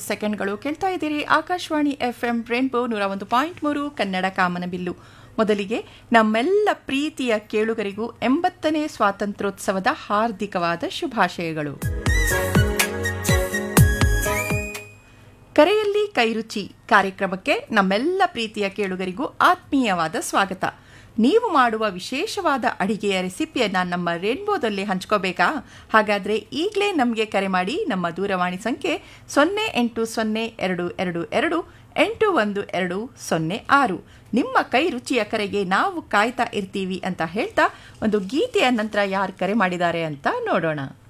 ಸೆಕೆಂಡ್ಗಳು ಕೇಳ್ತಾ ಇದ್ದೀರಿ ಆಕಾಶವಾಣಿ ಎಫ್ ಎಂ ರೇನ್ಬೋ ನೂರ ಒಂದು ಪಾಯಿಂಟ್ ಮೂರು ಕನ್ನಡ ಕಾಮನಬಿಲ್ಲು ಮೊದಲಿಗೆ ನಮ್ಮೆಲ್ಲ ಪ್ರೀತಿಯ ಕೇಳುಗರಿಗೂ ಎಂಬತ್ತನೇ ಸ್ವಾತಂತ್ರ್ಯೋತ್ಸವದ ಹಾರ್ದಿಕವಾದ ಶುಭಾಶಯಗಳು ಕರೆಯಲ್ಲಿ ಕೈರುಚಿ ಕಾರ್ಯಕ್ರಮಕ್ಕೆ ನಮ್ಮೆಲ್ಲ ಪ್ರೀತಿಯ ಕೇಳುಗರಿಗೂ ಆತ್ಮೀಯವಾದ ಸ್ವಾಗತ ನೀವು ಮಾಡುವ ವಿಶೇಷವಾದ ಅಡಿಗೆಯ ರೆಸಿಪಿಯನ್ನ ನಮ್ಮ ರೇನ್ಬೋದಲ್ಲಿ ಹಂಚ್ಕೋಬೇಕಾ ಹಾಗಾದ್ರೆ ಈಗಲೇ ನಮಗೆ ಕರೆ ಮಾಡಿ ನಮ್ಮ ದೂರವಾಣಿ ಸಂಖ್ಯೆ ಸೊನ್ನೆ ಎಂಟು ಸೊನ್ನೆ ಎರಡು ಎರಡು ಎರಡು ಎಂಟು ಒಂದು ಎರಡು ಸೊನ್ನೆ ಆರು ನಿಮ್ಮ ಕೈ ರುಚಿಯ ಕರೆಗೆ ನಾವು ಕಾಯ್ತಾ ಇರ್ತೀವಿ ಅಂತ ಹೇಳ್ತಾ ಒಂದು ಗೀತೆಯ ನಂತರ ಯಾರು ಕರೆ ಮಾಡಿದ್ದಾರೆ ಅಂತ ನೋಡೋಣ